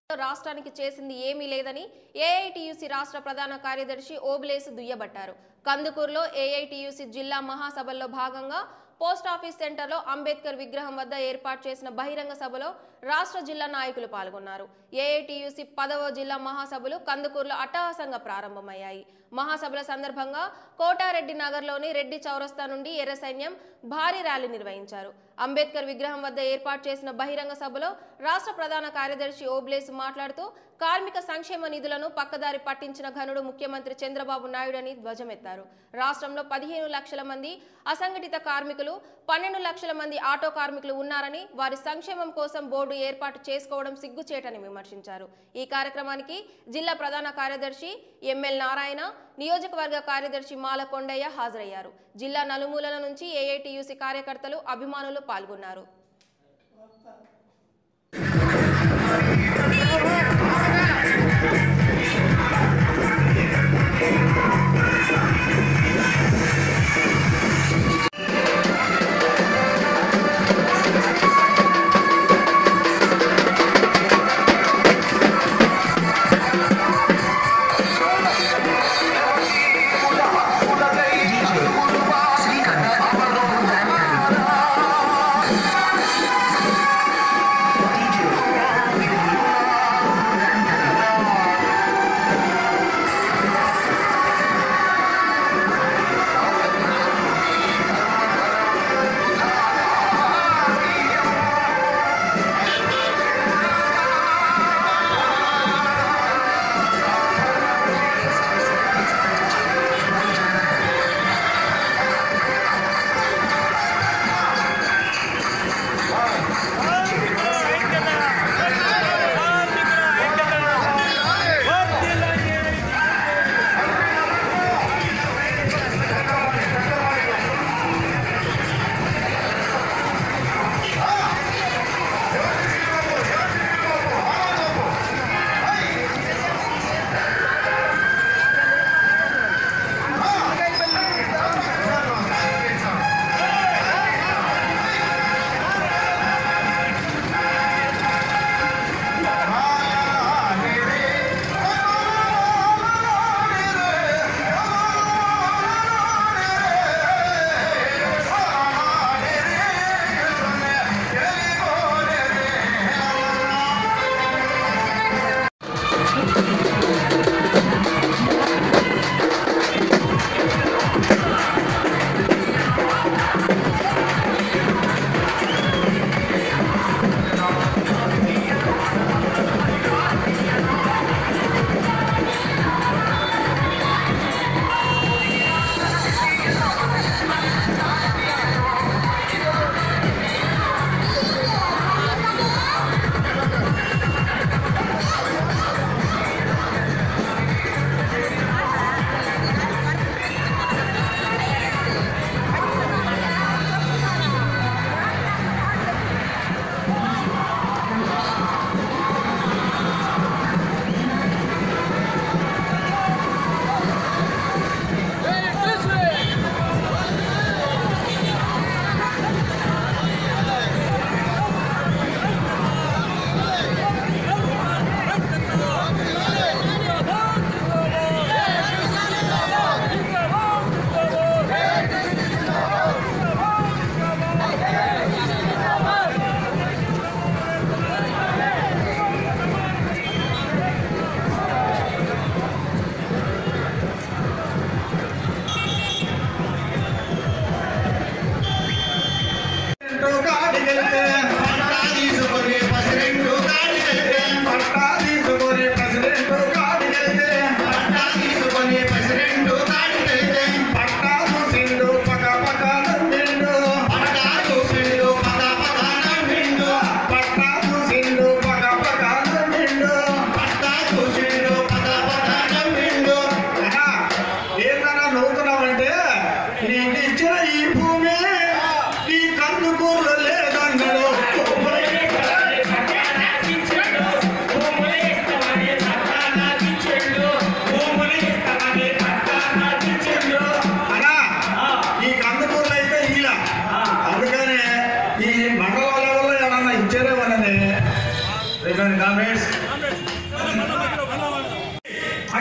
రాష్ట్రానికి చేసింది ఏమీ లేదని ఏఐటియుసి రాష్ట్ర ప్రధాన కార్యదర్శి ఓబులేసు దుయ్యబట్టారు కందుకూరులో ఏఐటియుసి జిల్లా మహాసభల్లో భాగంగా పోస్ట్ ఆఫీస్ సెంటర్లో అంబేద్కర్ విగ్రహం వద్ద ఏర్పాటు చేసిన బహిరంగ సభలో రాష్ట్ర జిల్లా నాయకులు పాల్గొన్నారు ఏఐటియుసి పదవ జిల్లా మహాసభలు కందుకూరులో అట్టహాసంగా ప్రారంభమయ్యాయి మహాసభల సందర్భంగా కోటారెడ్డి నగర్లోని రెడ్డి చౌరస్తా నుండి ఎర్ర సైన్యం భారీ ర్యాలీ నిర్వహించారు అంబేద్కర్ విగ్రహం వద్ద ఏర్పాటు చేసిన బహిరంగ సభలో రాష్ట్ర ప్రధాన కార్యదర్శి ఓబ్లేసు మాట్లాడుతూ కార్మిక సంక్షేమ నిధులను పక్కదారి పట్టించిన ఘనుడు ముఖ్యమంత్రి చంద్రబాబు నాయుడని ధ్వజమెత్తారు రాష్ట్రంలో పదిహేను లక్షల మంది అసంఘటిత కార్మికులు పన్నెండు లక్షల మంది ఆటో కార్మికులు ఉన్నారని వారి సంక్షేమం కోసం బోర్డు ఏర్పాటు చేసుకోవడం సిగ్గుచేటని విమర్శించారు ఈ కార్యక్రమానికి జిల్లా ప్రధాన కార్యదర్శి ఎంఎల్ నారాయణ నియోజకవర్గ కార్యదర్శి మాల కొండయ్య హాజరయ్యారు జిల్లా నలుమూలల నుంచి ఏఐటియుసి కార్యకర్తలు అభిమానులు పాల్గొన్నారు శ్రీకాంత్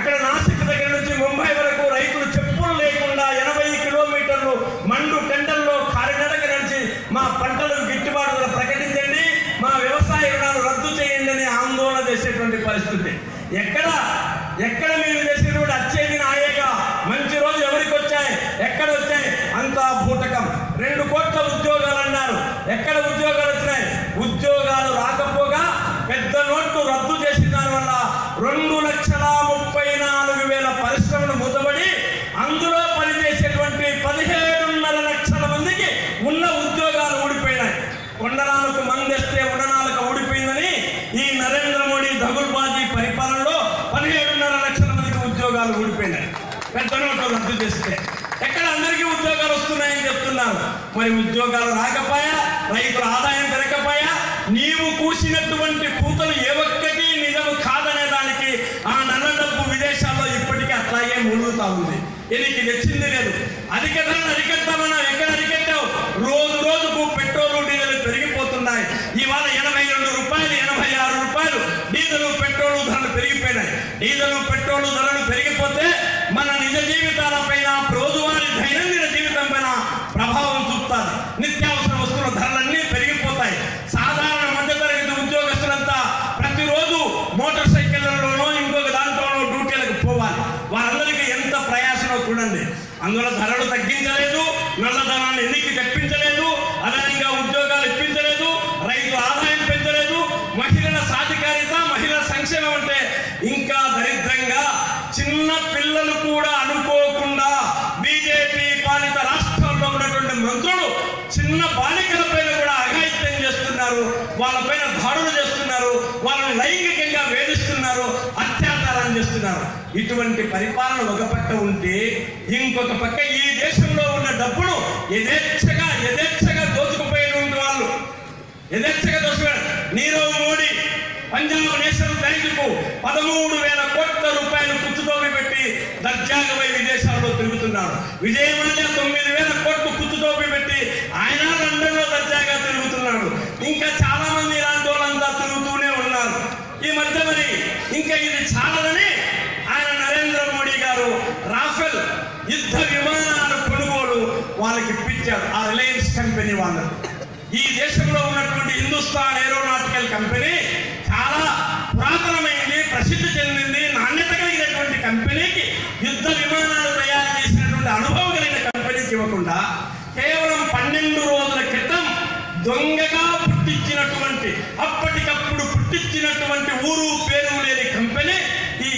అక్కడ నాసిక్ దగ్గర నుంచి ముంబై వరకు రైతులు చెప్పులు లేకుండా ఎనభై కిలోమీటర్లు మండు టెండల్లో కాలినడక నడిచి మా పంటలకు గిట్టుబాటు ధర ప్రకటించండి మా వ్యవసాయ రుణాలు రద్దు చేయండి అని ఆందోళన చేసేటువంటి పరిస్థితి ఎక్కడ ఎక్కడ మీరు చేసేటువంటి వచ్చేది నాయేగా మంచి రోజు ఎవరికి వచ్చాయి ఎక్కడ వచ్చాయి అంతా భూటకం రెండు కోట్ల ఉద్యోగాలు అన్నారు ఎక్కడ ఉద్యోగాలు వచ్చినాయి ఉద్యోగాలు రాకపోగా పెద్ద నోట్లు రద్దు చేసిన దానివల్ల రెండు లక్షల ముప్పై నాలుగు వేల పరిశ్రమలు మూతబడి అందులో పనిచేసేటువంటి పదిహేడున్నర లక్షల మందికి ఉన్న ఉద్యోగాలు ఊడిపోయినాయి కొండనాలకు మందేస్తే ఉండనాలకు ఊడిపోయిందని ఈ నరేంద్ర మోడీ దగుల్బాజీ పరిపాలనలో పదిహేడున్నర లక్షల మందికి ఉద్యోగాలు ఊడిపోయినాయి పెద్ద నోట్లు రద్దు చేస్తే ఎక్కడ అందరికీ ఉద్యోగాలు వస్తున్నాయని చెప్తున్నారు మరి ఉద్యోగాలు రాకపోయా రైతుల ఆదాయం పెరగకపోయా నీవు కూసినటువంటి కూతలు ఏ ఒక్కటి నిజం కాదనే దానికి ఆ నల్ల డబ్బు విదేశాల్లో ఇప్పటికీ అట్లాగే మునుగుతా ఉంది ఎనికి తెచ్చింది లేదు అధిక ధరలు అరికట్టామన్నా ఎక్కడ అరికట్టావు రోజు రోజుకు పెట్రోల్ డీజిల్ పెరిగిపోతున్నాయి ఇవాళ ఎనభై రెండు రూపాయలు ఎనభై ఆరు రూపాయలు డీజిల్ పెట్రోల్ ధరలు పెరిగిపోయినాయి డీజిల్ పెట్రోల్ ధరలు పెరిగిపోతే మన నిజ జీవితాల పైన రోజువారీ దైనందిన జీవితం పైన ప్రభావం చూపుతుంది నిత్యావసర వస్తువుల ధరలన్నీ పెరిగిపోతాయి సాధారణ మధ్యతరగతి ఉద్యోగస్తులంతా ప్రతిరోజు మోటార్ సైకిళ్లలోనో ఇంకొక దాంట్లోనో డ్యూటీలకు పోవాలి వారందరికీ ఎంత ప్రయాసనో చూడండి అందులో ధరలు తగ్గించలేదు నల్లధనాన్ని ఎన్నికి తెప్పించలేదు అదనంగా ఉద్యోగాలు ఇప్పించలేదు రైతు ఆదాయం పెంచలేదు మహిళల సాధికారిత మహిళల సంక్షేమం అంటే ఇంకా దరిద్రంగా చిన్న పిల్లలు కూడా అనుకోకుండా బీజేపీ పాలిత రాష్ట్రాల్లో ఉన్నటువంటి మంత్రులు చిన్న బాలికల పైన కూడా అఘాయిత్యం చేస్తున్నారు వాళ్ళపైన దాడులు చేస్తున్నారు వాళ్ళని లైంగికంగా వేధిస్తున్నారు అత్యాచారం చేస్తున్నారు ఇటువంటి పరిపాలన ఒక పక్క ఉంటే ఇంకొక పక్క ఈ దేశంలో ఉన్న డబ్బును యథేచ్ఛగా యథేచ్ఛగా దోచుకుపోయినటువంటి వాళ్ళు యథేచ్ఛగా దోచుకుపోయారు నీరవ్ మోడీ పంజాబ్ నేషనల్ బ్యాంకుకు పదమూడు వేల కోట్ల రూపాయలు కుచ్చుతోపి పెట్టి దర్జాగా పోయి విదేశాల్లో తిరుగుతున్నాడు విజయ్ మాల్యా తొమ్మిది వేల కోట్లు కుచ్చుతోపి పెట్టి ఆయన లండన్లో దర్జాగా తిరుగుతున్నాడు ఇంకా చాలా మంది ఇలాంటి వాళ్ళంతా తిరుగుతూనే ఉన్నారు ఈ మధ్య మరి ఇంకా ఇది చాలదని ఆయన నరేంద్ర మోడీ గారు రాఫెల్ యుద్ధ విమానాల కొనుగోలు వాళ్ళకి ఇప్పించారు ఆ రిలయన్స్ కంపెనీ వాళ్ళకు ఈ దేశంలో ఉన్నటువంటి హిందుస్థాన్ ఏరోనాటికల్ కంపెనీ చాలా పురాతనమైంది ప్రసిద్ధి చెందింది నాణ్యత కలిగినటువంటి కంపెనీకి యుద్ధ విమానాలు తయారు చేసినటువంటి అనుభవం కలిగిన కంపెనీకి ఇవ్వకుండా కేవలం పన్నెండు రోజుల క్రితం దొంగగా పుట్టించినటువంటి అప్పటికప్పుడు పుట్టించినటువంటి ఊరు పేరు లేని కంపెనీ ఈ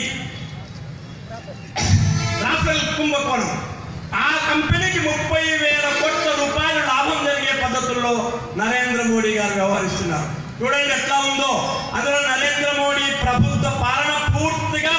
రాఫెల్ కుంభకోణం ఆ కంపెనీకి ముప్పై వేల కోట్ల రూపాయలు లాభం జరిగే పద్ధతుల్లో నరేంద్ర మోడీ గారు వ్యవహరిస్తున్నారు చూడండి ఎట్లా ఉందో అందులో నరేంద్ర మోడీ ప్రభుత్వ పాలన పూర్తిగా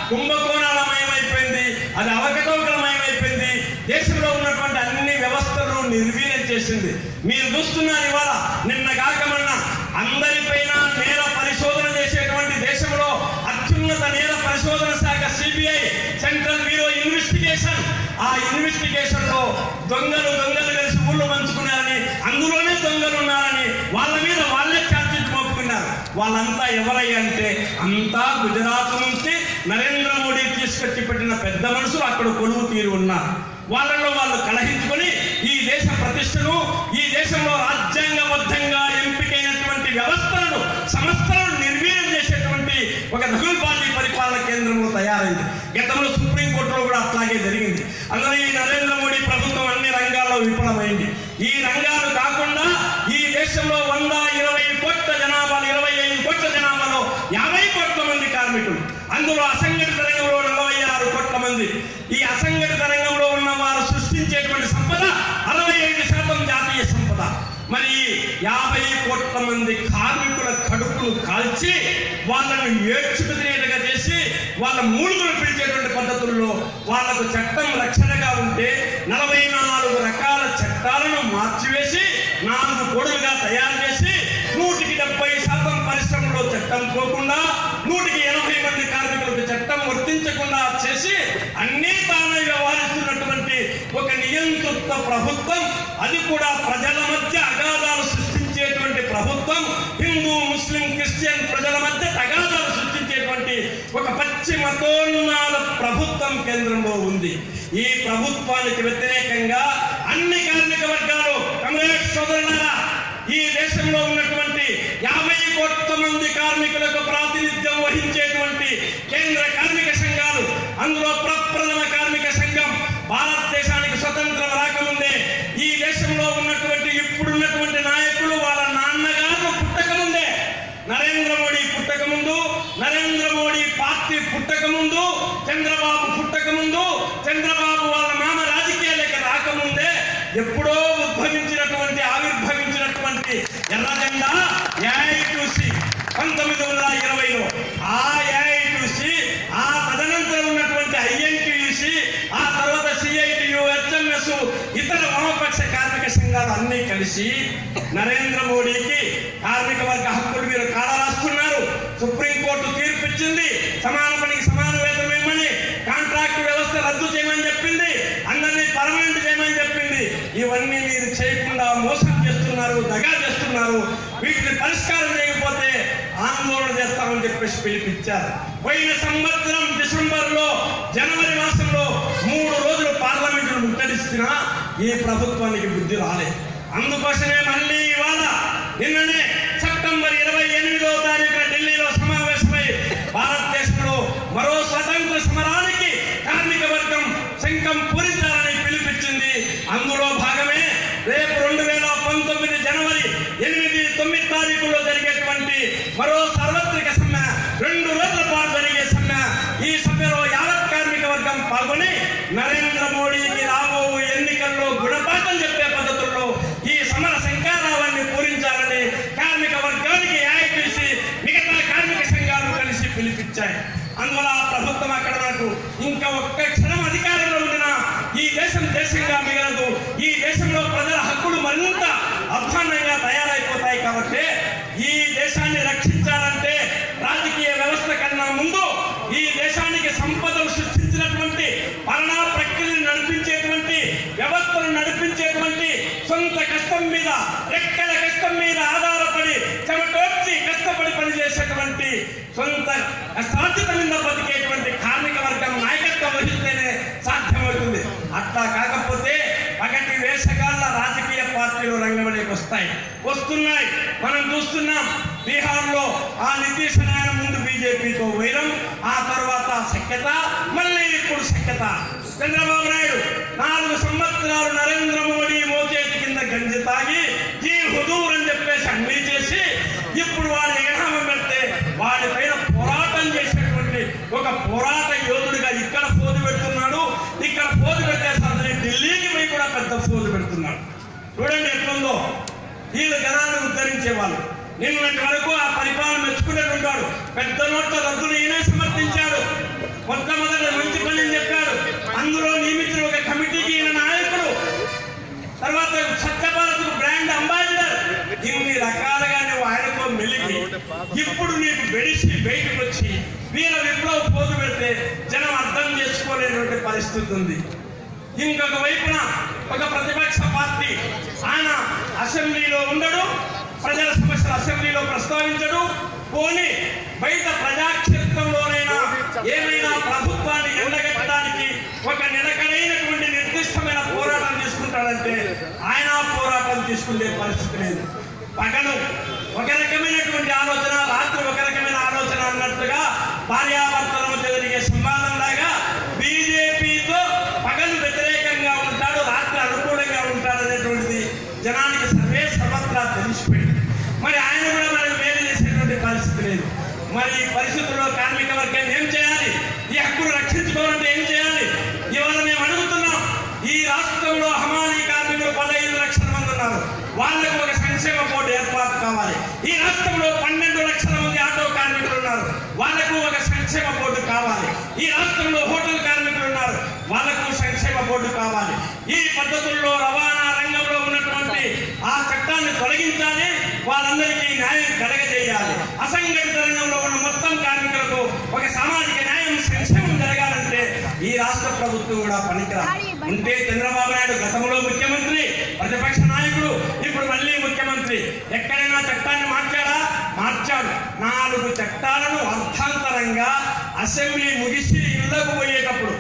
కుంభకోణాలమయమైపోయింది అది అవకతవకలమయమైపోయింది దేశంలో ఉన్నటువంటి అన్ని వ్యవస్థలను నిర్వీర్యం చేసింది మీరు చూస్తున్నారు ఇవాళ నిన్న కాకమన్న అందరిపైన నేర పరిశోధన చేసేటువంటి దేశంలో అత్యున్నత నేర పరిశోధన శాఖ సిబిఐ సెంట్రల్ బ్యూరో ఇన్వెస్టిగేషన్ ఆ ఇన్వెస్టిగేషన్ లో దొంగలు దొంగలు కలిసి ఊళ్ళు పంచుకున్నారని అందులోనే దొంగలు ఉన్నారని వాళ్ళ మీద వాళ్ళే ఛార్జీలు మోపుకున్నారు వాళ్ళంతా ఎవరయ్యా అంటే అంతా గుజరాత్ నుంచి నరేంద్ర మోడీ తీసుకొచ్చి పెట్టిన పెద్ద మనుషులు అక్కడ కొలువు తీరు ఉన్నారు వాళ్ళలో వాళ్ళు కలహించుకొని ఈ దేశ ప్రతిష్టను ఈ దేశంలో రాజ్యాంగబద్ధంగా ఎంపికైనటువంటి వ్యవస్థలను సంస్థలను నిర్వీర్యం చేసేటువంటి ఒక దగుల్బాజీ పరిపాలన కేంద్రంలో తయారైంది గతంలో సుప్రీంకోర్టులో కూడా అట్లాగే జరిగింది అందులో ఈ నరేంద్ర మోడీ ప్రభుత్వం అన్ని రంగాల్లో విఫలమైంది ఈ రంగాలు కాకుండా ఈ దేశంలో వంద ఇరవై కోట్ల జనాభాలో ఇరవై ఐదు కోట్ల జనాభాలో యాభై కోట్ల మంది కార్మికులు అందులో అసంఘటిత రంగంలో నలభై ఆరు కోట్ల మంది ఈ అసంఘటిత రంగంలో ఉన్న వారు సృష్టించేటువంటి సంపద అరవై ఐదు శాతం జాతీయ సంపద మరి ఈ యాభై కోట్ల మంది కార్మికుల కడుపును కాల్చి వాళ్ళను ఏడ్చుకు తినేట్టుగా చేసి వాళ్ళ మూలుగులు పిలిచేటువంటి పద్ధతుల్లో వాళ్ళకు చట్టం రక్షణగా ఉంటే నలభై నాలుగు రకాల చట్టాలను మార్చివేసి నాలుగు కోడులుగా తయారు చేసి నూటికి డెబ్బై శాతం పరిశ్రమలో చట్టం పోకుండా నూటికి ఎనభై మంది కార్మికులకు చట్టం వర్తించకుండా చేసి అన్నీ తానే వ్యవహరిస్తున్నటువంటి ఒక నియంతృత్వ ప్రభుత్వం అది కూడా ప్రజల మధ్య అగాధాలు సృష్టించేటువంటి ప్రభుత్వం హిందూ ముస్లిం క్రిస్టియన్ ప్రజల మధ్య తగాదాలు సృష్టించేటువంటి ఒక పచ్చి మతోన్మాద ప్రభుత్వం కేంద్రంలో ఉంది ఈ ప్రభుత్వానికి వ్యతిరేకంగా అన్ని కార్మిక వర్గాలు కాంగ్రెస్ సోదరులారా ఈ దేశంలో ఉన్నటువంటి యాభై కోట్ల మంది కార్మికులకు ప్రాతినిధ్యం వహించేటువంటి కేంద్ర కార్మిక సంఘాలు అందులో ప్రప్రథమ కార్మిక సంఘం భారతదేశానికి స్వతంత్రం రాకముందే ఈ దేశంలో ఉన్నటువంటి ఇప్పుడున్నటువంటి నాయకులు వాళ్ళ నాన్నగారు పుట్టకముందే నరేంద్ర మోడీ పుట్టకముందు నరేంద్ర మోడీ పార్టీ పుట్టకముందు చంద్రబాబు పుట్టకముందు చంద్రబాబు వాళ్ళ మామ రాజకీయాలకు రాకముందే ఎప్పుడో ఉద్భవించినటువంటి ఆవిర్భవించినటువంటి ఎర్ర జెండా ఏఐటీసీ పంతొమ్మిది వందల ఇరవైలో ఆ ఏఐటీసీ ఆ తదనంతరం ఉన్నటువంటి ఐఎన్టీయూసి ఆ తర్వాత సిఐటియు హెచ్ఎంఎస్ ఇతర వామపక్ష కార్మిక సంఘాలు అన్నీ కలిసి నరేంద్ర మోడీకి కార్మిక వర్గ హక్కులు మీరు కాడ రాస్తున్నారు సుప్రీంకోర్టు తీర్పు ఇచ్చింది సమాన పనికి సమాన వేతనం ఇవ్వమని కాంట్రాక్ట్ వ్యవస్థ రద్దు చేయమని చెప్పింది అందరినీ పర్మనెంట్ చేయమని చెప్పింది ఇవన్నీ మీరు చేయకుండా మోసం చేస్తున్నారు దగా చేస్తున్నారు వీటిని పరిష్కారం చేయకపోతే ఆందోళన చేస్తామని చెప్పేసి పిలిపించారు పోయిన సంవత్సరం డిసెంబర్ లో జనవరి మాసంలో మూడు రోజులు పార్లమెంటును ముట్టడిస్తున్నా ఈ ప్రభుత్వానికి బుద్ధి రాలేదు అందుకోసమే మళ్ళీ ఇవాళ నిన్ననే సెప్టెంబర్ ఇరవై ఎనిమిదో తారీఖున ఢిల్లీలో సమావేశమై భారతదేశంలో మరో స్వతంత్ర సమరానికి కార్మిక వర్గం శంఖం పూరించాలని పిలుపిచ్చింది అందులో భాగమే రేపు రెండు వేల పంతొమ్మిది జనవరి ఎనిమిది తొమ్మిది తారీఖుల్లో జరిగేటువంటి మరో సార్వత్రిక సమ్మె రెండు రోజుల పాటు జరిగే సమ్మె ఈ సమ్మెలో యావత్ కార్మిక వర్గం పాల్గొని నరేంద్ర మోడీకి రాబో ఎన్నికల్లో గుణపాఠం చెప్పే పద్ధతుల్లో ఈ సమర శంకారావాన్ని పూరించాలని కార్మిక వర్గానికి ఏఐటీసీ మిగతా కార్మిక సంఘాలు కలిసి పిలిపించాయి అందువల్ల ఆ ప్రభుత్వం అక్కడ మనకు ఇంకా ఒక్క క్షణం అధికారంలో ఉండినా ఈ దేశం దేశంగా మిగలదు ఈ దేశంలో ప్రజల హక్కులు మరింత అధ్వాన్నంగా తయారైపోతాయి కాబట్టి ఈ దేశాన్ని రక్షించాలంటే రాజకీయ వ్యవస్థ కన్నా ముందు ఈ దేశానికి సంపదలు సృష్టించినటువంటి పాలనా ప్రక్రియను నడిపించేటువంటి వ్యవస్థను నడిపించేటువంటి సొంత కష్టం మీద రెక్కల కష్టం మీద ఆధారపడి చెమటోర్చి కష్టపడి పనిచేసేటువంటి సొంత కష్టార్జిత మీద బతికేటువంటి కార్మిక వర్గం నాయకత్వం వహిస్తేనే సాధ్యమవుతుంది అట్లా కాకపోతే పగటి వేషగాళ్ళ రాజకీయ పార్టీలు రంగంలోకి వస్తాయి వస్తున్నాయి మనం చూస్తున్నాం బీహార్లో ఆ నితీష్ నాయన ముందు బీజేపీతో వైరం ఆ తర్వాత సఖ్యత మళ్ళీ ఇప్పుడు సఖ్యత చంద్రబాబు నాయుడు నాలుగు సంవత్సరాలు నరేంద్ర మోడీ మోచేతి కింద గంజి తాగి ఈ హుజూర్ అని చెప్పేసి అన్ని చేసి ఇప్పుడు వాడి ఎగనామం పెడితే వాడి పైన పోరాటం చేసేటువంటి ఒక పోరాట యోధుడిగా ఇక్కడ ఫోజు పెడుతున్నాడు ఇక్కడ ఫోజు పెట్టేసరికి ఢిల్లీకి పోయి కూడా పెద్ద ఫోజు పెడుతున్నాడు చూడండి ఎట్లుందో వీళ్ళు జనాన్ని ఉద్ధరించే వాళ్ళు నిన్నటి వరకు ఆ పరిపాలన మెచ్చుకునేటుంటాడు పెద్ద నోట్ల రద్దును ఈయనే సమర్థించాడు మొట్టమొదటి మంచి పని అని చెప్పాడు అందులో నియమించిన ఒక కమిటీకి ఈయన నాయకుడు తర్వాత స్వచ్ఛ భారత్ బ్రాండ్ అంబాసిడర్ ఇన్ని రకాలుగా నువ్వు ఆయనతో మెలిగి ఇప్పుడు నీకు బెడిసి బయటకు వచ్చి వీర విప్లవ పోదు పెడితే జనం అర్థం చేసుకోలేనటువంటి పరిస్థితి ఉంది ఇంకొక వైపున ఒక ప్రతిపక్ష పార్టీ ఆయన అసెంబ్లీలో ఉండడు ప్రజల సమస్యలు అసెంబ్లీలో ప్రస్తావించడు పోని బయట ప్రజాక్షేత్రంలోనైనా ఏమైనా ప్రభుత్వాన్ని ఎండగట్టడానికి ఒక నిలకడైనటువంటి నిర్దిష్టమైన పోరాటం తీసుకుంటాడంటే ఆయన పోరాటం తీసుకునే పరిస్థితి లేదు పగలు ఒక రకమైనటువంటి ఆలోచన రాత్రి ఒక రకమైన ఆలోచన అన్నట్టుగా భార్యాభర్తల మధ్య జరిగే సంవాదం లాగా బీజేపీతో పగలు వ్యతిరేకంగా ఉంటాడు రాత్రి అనుకూలంగా ఉంటాడు అనేటువంటిది జనానికి సర్వే సర్వత్రా తెలిసిపోయింది మరి ఆయన కూడా మనకు మేలు చేసేటువంటి పరిస్థితి లేదు మరి ఈ పరిస్థితుల్లో కార్మిక వర్గాన్ని ఏం చేయాలి ఈ హక్కును రక్షించుకోవాలంటే ఏం చేయాలి ఇవాళ మేము అడుగుతున్నాం ఈ రాష్ట్రంలో హమాలీ కార్మికులు పదహైదు లక్షల మంది ఉన్నారు వాళ్ళకు ఒక సంక్షేమ బోర్డు ఏర్పాటు కావాలి ఈ రాష్ట్రంలో పన్నెండు లక్షల మంది ఆటో కార్మికులు ఉన్నారు వాళ్ళకు ఒక సంక్షేమ బోర్డు కావాలి ఈ రాష్ట్రంలో హోటల్ కార్మికులు ఉన్నారు వాళ్ళకు సంక్షేమ బోర్డు కావాలి ఈ పద్ధతుల్లో రవాణా రంగంలో ఉన్నటువంటి ఆ చట్టాన్ని తొలగించాలి వాళ్ళందరికీ న్యాయం కలగజేయాలి అసంఘటిత రంగంలో ఉన్న మొత్తం కార్మికులకు ఒక సామాజిక న్యాయం సంక్షేమం జరగాలంటే ఈ రాష్ట్ర ప్రభుత్వం కూడా పనికిరా ఉంటే చంద్రబాబు నాయుడు గతంలో ముఖ్యమంత్రి ప్రతిపక్ష నాయకుడు ఇప్పుడు మళ్ళీ ముఖ్యమంత్రి ఎక్కడైనా చట్టాన్ని మార్చాడా మార్చాడు నాలుగు చట్టాలను అర్థాంతరంగా అసెంబ్లీ ముగిసి ఇళ్లకు పోయేటప్పుడు